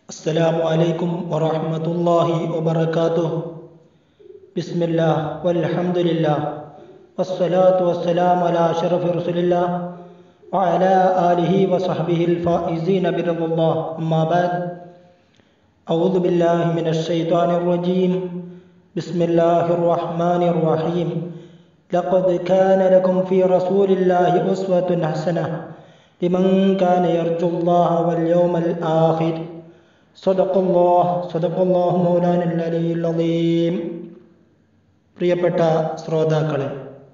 السلام عليكم ورحمة الله وبركاته بسم الله والحمد لله والصلاة والسلام على أشرف رسول الله وعلى آله وصحبه الفائزين برضا الله أما بعد أعوذ بالله من الشيطان الرجيم بسم الله الرحمن الرحيم لقد كان لكم في رسول الله أسوة حسنة لمن كان يرجو الله واليوم الآخر صدق الله صدق الله مولانا العلي العظيم പ്രിയപ്പെട്ട ശ്രോതാക്കളെ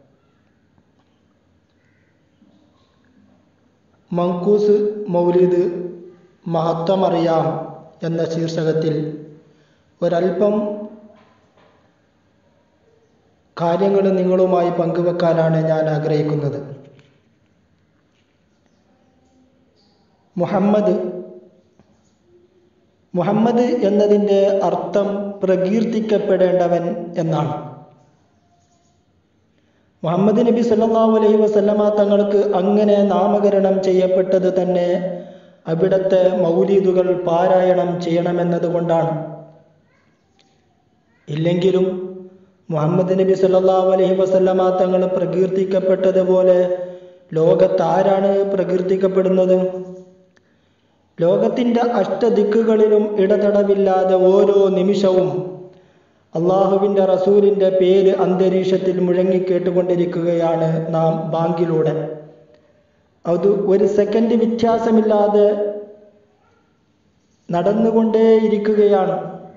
മങ്കൂസ് മൗലിദ് മഹത്വമറിയാം എന്ന ശീർഷകത്തിൽ ഒരൽപ്പം കാര്യങ്ങൾ നിങ്ങളുമായി പങ്കുവെക്കാനാണ് ഞാൻ ആഗ്രഹിക്കുന്നത് മുഹമ്മദ് മുഹമ്മദ് എന്നതിൻ്റെ അർത്ഥം പ്രകീർത്തിക്കപ്പെടേണ്ടവൻ എന്നാണ് മുഹമ്മദ് നബി സല്ലല്ലാഹു അലൈഹി വസല്ലമ തങ്ങൾക്ക് അങ്ങനെ നാമകരണം ചെയ്യപ്പെട്ടത് തന്നെ അവിടത്തെ മൗലീദുകൾ പാരായണം ചെയ്യണമെന്നതുകൊണ്ടാണ് ഇല്ലെങ്കിലും മുഹമ്മദ് നബി സല്ലല്ലാഹു അലൈഹി വസല്ലമ തങ്ങൾ പ്രകീർത്തിക്കപ്പെട്ടതുപോലെ ലോകത്താരാണ് പ്രകീർത്തിക്കപ്പെടുന്നത് ലോകത്തിൻ്റെ അഷ്ടദിക്കുകളിലും ഇടതടവില്ലാതെ ഓരോ നിമിഷവും അള്ളാഹുവിൻ്റെ റസൂലിൻ്റെ പേര് അന്തരീക്ഷത്തിൽ മുഴങ്ങിക്കേട്ടുകൊണ്ടിരിക്കുകയാണ് നാം ബാങ്കിലൂടെ അത് ഒരു സെക്കൻഡ് വ്യത്യാസമില്ലാതെ നടന്നുകൊണ്ടേയിരിക്കുകയാണ്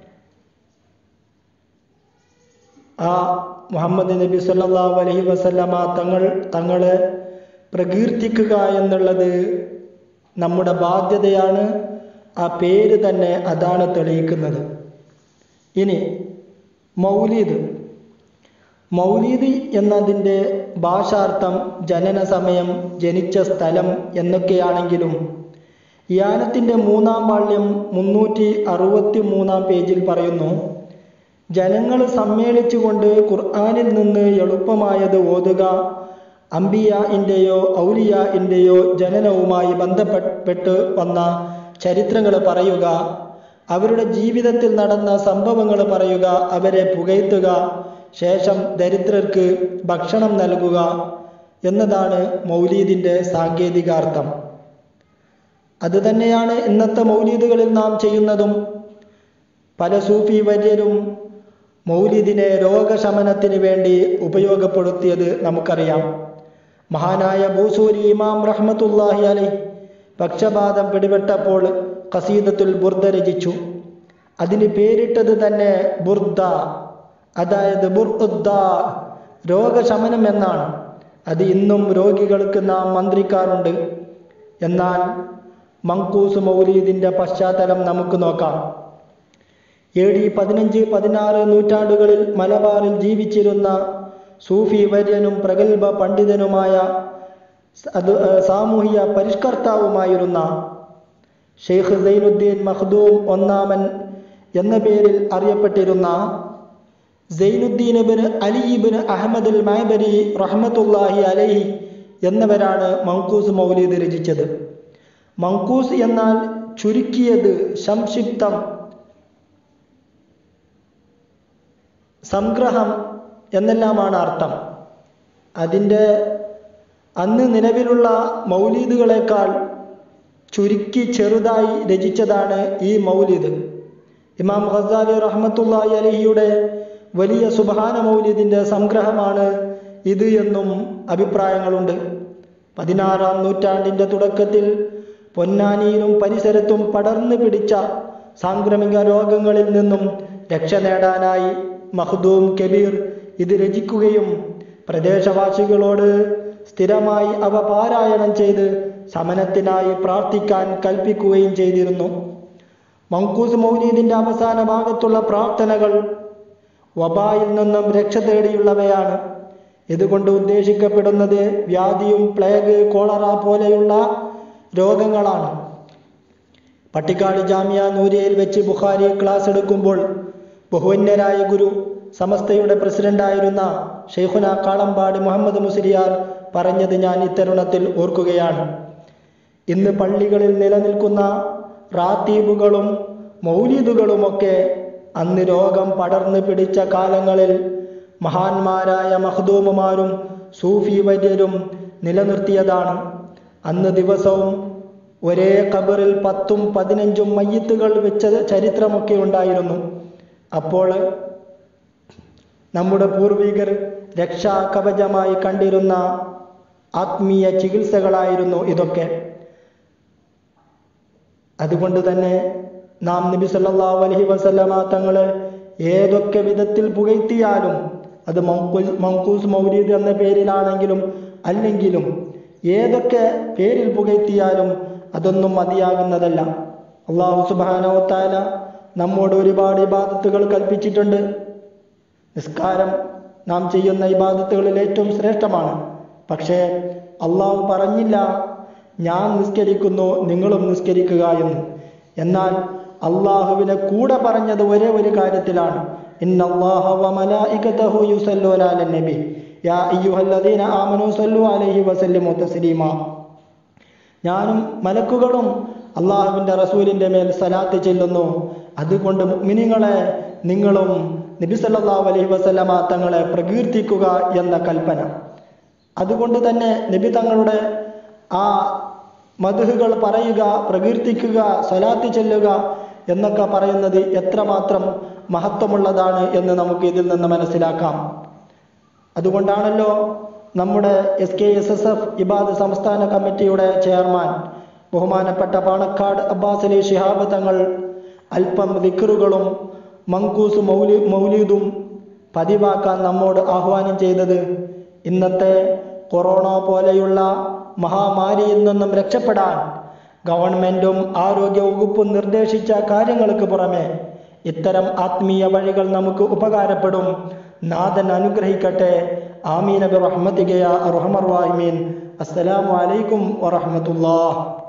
ആ മുഹമ്മദ് നബി സല്ലല്ലാഹു അലൈഹി വസല്ലമ തങ്ങൾ തങ്ങളെ പ്രകീർത്തിക്കുക എന്നുള്ളത് നമ്മുടെ ബാധ്യതയാണ് ആ പേര് തന്നെ അതാണ് തെളിയിക്കുന്നത് ഇനി മൗലീദ് മൗലീദ് എന്നതിൻ്റെ ഭാഷാർത്ഥം ജനന സമയം ജനിച്ച സ്ഥലം എന്നൊക്കെയാണെങ്കിലും യാനത്തിൻ്റെ മൂന്നാം പാള്യം മുന്നൂറ്റി അറുപത്തി മൂന്നാം പേജിൽ പറയുന്നു ജനങ്ങൾ സമ്മേളിച്ചുകൊണ്ട് ഖുർആാനിൽ നിന്ന് എളുപ്പമായത് ഓതുക അംബിയൻ്റെയോ ഔലിയൻ്റെയോ ജനനവുമായി ബന്ധപ്പെട്ട് വന്ന ചരിത്രങ്ങൾ പറയുക അവരുടെ ജീവിതത്തിൽ നടന്ന സംഭവങ്ങൾ പറയുക അവരെ പുകഴ്ത്തുക ശേഷം ദരിദ്രർക്ക് ഭക്ഷണം നൽകുക എന്നതാണ് മൗലീദിൻ്റെ സാങ്കേതികാർത്ഥം അതുതന്നെയാണ് ഇന്നത്തെ മൗലീദുകളിൽ നാം ചെയ്യുന്നതും പല സൂഫി വര്യരും മൗലിദിനെ രോഗശമനത്തിന് വേണ്ടി ഉപയോഗപ്പെടുത്തിയത് നമുക്കറിയാം മഹാനായ ബൂസൂരി ഇമാം റഹ്മത്തുല്ലാഹി അലൈ പക്ഷപാതം പിടിപെട്ടപ്പോൾ ഖസീദത്തുൽ ബുർദ രചിച്ചു അതിന് പേരിട്ടത് തന്നെ ബുർദ അതായത് ബുർദ രോഗശമനം എന്നാണ് അത് ഇന്നും രോഗികൾക്ക് നാം മന്ത്രിക്കാറുണ്ട് എന്നാൽ മങ്കൂസ് മൗലീദിൻ്റെ പശ്ചാത്തലം നമുക്ക് നോക്കാം എ ഡി പതിനഞ്ച് പതിനാറ് നൂറ്റാണ്ടുകളിൽ മലബാറിൽ ജീവിച്ചിരുന്ന സൂഫി വര്യനും പ്രഗത്ഭ പണ്ഡിതനുമായ അത് സാമൂഹിക പരിഷ്കർത്താവുമായിരുന്ന ഷെയ്ഖ് സൈനുദ്ദീൻ മഖ്ദൂം ഒന്നാമൻ എന്ന പേരിൽ അറിയപ്പെട്ടിരുന്ന സൈനുദ്ദീൻ ഇബിന് അലിബിന് അഹമ്മദ് അൽ മാബരി റഹ്മത്തുല്ലാഹി അലഹി എന്നിവരാണ് മങ്കൂസ് മൗലീദ് രചിച്ചത് മങ്കൂസ് എന്നാൽ ചുരുക്കിയത് സംക്ഷിപ്തം സംഗ്രഹം എന്നെല്ലാമാണ് അർത്ഥം അതിൻ്റെ അന്ന് നിലവിലുള്ള മൗലീദുകളെക്കാൾ ചുരുക്കി ചെറുതായി രചിച്ചതാണ് ഈ മൗലിദ് ഇമാം ഖസാലി റഹ്മത്തുല്ലാഹി അലഹിയുടെ വലിയ സുബാന മൗലിദിൻ്റെ സംഗ്രഹമാണ് ഇത് എന്നും അഭിപ്രായങ്ങളുണ്ട് പതിനാറാം നൂറ്റാണ്ടിൻ്റെ തുടക്കത്തിൽ പൊന്നാനിയിലും പരിസരത്തും പടർന്നു പിടിച്ച സാംക്രമിക രോഗങ്ങളിൽ നിന്നും രക്ഷ നേടാനായി മഹ്ദൂം കബീർ ഇത് രചിക്കുകയും പ്രദേശവാസികളോട് സ്ഥിരമായി അവ പാരായണം ചെയ്ത് ശമനത്തിനായി പ്രാർത്ഥിക്കാൻ കൽപ്പിക്കുകയും ചെയ്തിരുന്നു മങ്കൂസ് മൗലീദിൻ്റെ അവസാന ഭാഗത്തുള്ള പ്രാർത്ഥനകൾ വബായിൽ നിന്നും രക്ഷ തേടിയുള്ളവയാണ് ഇതുകൊണ്ട് ഉദ്ദേശിക്കപ്പെടുന്നത് വ്യാധിയും പ്ലേഗ് കോളറ പോലെയുള്ള രോഗങ്ങളാണ് പട്ടിക്കാട് ജാമ്യ നൂരിയയിൽ വെച്ച് ബുഖാരി ക്ലാസ് എടുക്കുമ്പോൾ ബഹുവന്യരായ ഗുരു സമസ്തയുടെ പ്രസിഡന്റായിരുന്ന ഷെയ്ഖുന കാളമ്പാട് മുഹമ്മദ് മുസ്ലിയാർ പറഞ്ഞത് ഞാൻ ഇത്തരുണത്തിൽ ഓർക്കുകയാണ് ഇന്ന് പള്ളികളിൽ നിലനിൽക്കുന്ന റാത്തീബുകളും മൗലീദുകളുമൊക്കെ അന്ന് രോഗം പടർന്നു പിടിച്ച കാലങ്ങളിൽ മഹാന്മാരായ മഹദൂമുമാരും സൂഫി വര്യരും നിലനിർത്തിയതാണ് അന്ന് ദിവസവും ഒരേ കബറിൽ പത്തും പതിനഞ്ചും മയ്യത്തുകൾ വെച്ച ചരിത്രമൊക്കെ ഉണ്ടായിരുന്നു അപ്പോൾ നമ്മുടെ പൂർവികർ രക്ഷാകവചമായി കണ്ടിരുന്ന ആത്മീയ ചികിത്സകളായിരുന്നു ഇതൊക്കെ അതുകൊണ്ട് തന്നെ നാം നബി സല്ലല്ലാഹു അലൈഹി വസല്ലമ തങ്ങളെ ഏതൊക്കെ വിധത്തിൽ പുകഴ്ത്തിയാലും അത് മൗക്കൂസ് മൗക്കൂസ് മൗലീദ് എന്ന പേരിലാണെങ്കിലും അല്ലെങ്കിലും ഏതൊക്കെ പേരിൽ പുകഴ്ത്തിയാലും അതൊന്നും മതിയാകുന്നതല്ല അള്ളാഹു സുബാനോത്താല നമ്മോട് ഒരുപാട് ഇബാദത്തുകൾ കൽപ്പിച്ചിട്ടുണ്ട് നിസ്കാരം നാം ചെയ്യുന്ന ഇബാദത്തുകളിൽ ഏറ്റവും ശ്രേഷ്ഠമാണ് പക്ഷേ അള്ളാഹു പറഞ്ഞില്ല ഞാൻ നിസ്കരിക്കുന്നു നിങ്ങളും നിസ്കരിക്കുക എന്ന് എന്നാൽ അള്ളാഹുവിനെ കൂടെ പറഞ്ഞത് ഒരേ ഒരു കാര്യത്തിലാണ് ഇന്നല്ലാഹ വ മലായികതഹു യുസല്ലൂന അലൻ നബി യാ അയ്യുഹല്ലദീന ആമനു സല്ലു അലൈഹി വസല്ലിമു തസ്ലീമാ ഞാനും മലക്കുകളും അള്ളാഹുവിൻ്റെ റസൂലിൻ്റെ മേൽ സലാത്ത് ചെല്ലുന്നു അതുകൊണ്ട് മുഅ്മിനീങ്ങളെ നിങ്ങളും നബി സല്ലല്ലാഹു അലൈഹി വസല്ലമ തങ്ങളെ പ്രകീർത്തിക്കുക എന്ന കൽപ്പന അതുകൊണ്ട് തന്നെ നബി തങ്ങളുടെ ആ മധുഹുകൾ പറയുക പ്രകീർത്തിക്കുക സ്വലാത്ത് ചെല്ലുക എന്നൊക്കെ പറയുന്നത് എത്രമാത്രം മഹത്വമുള്ളതാണ് എന്ന് നമുക്ക് ഇതിൽ നിന്ന് മനസ്സിലാക്കാം അതുകൊണ്ടാണല്ലോ നമ്മുടെ S K S S F Ibad സംസ്ഥാന കമ്മിറ്റിയുടെ ചെയർമാൻ ബഹുമാനപ്പെട്ട പാണക്കാട് അബ്ബാസ് അലി ഷിഹാബ് തങ്ങൾ അല്പം ദിക്കറുകളും മങ്കൂസ് മൗലി മൗലീദും പതിവാക്കാൻ നമ്മോട് ആഹ്വാനം ചെയ്തത് ഇന്നത്തെ കൊറോണ പോലെയുള്ള മഹാമാരിയിൽ നിന്നും രക്ഷപ്പെടാൻ ഗവൺമെന്റും ആരോഗ്യ വകുപ്പും നിർദ്ദേശിച്ച കാര്യങ്ങൾക്ക് പുറമെ ഇത്തരം ആത്മീയ വഴികൾ നമുക്ക് ഉപകാരപ്പെടും നാഥൻ അനുഗ്രഹിക്കട്ടെ ആമീൻ ബി റഹ്മതികയ റഹ്മർ വാഹിമീൻ അസ്സലാമു അലൈക്കും വറഹ്മത്തുള്ളാഹ്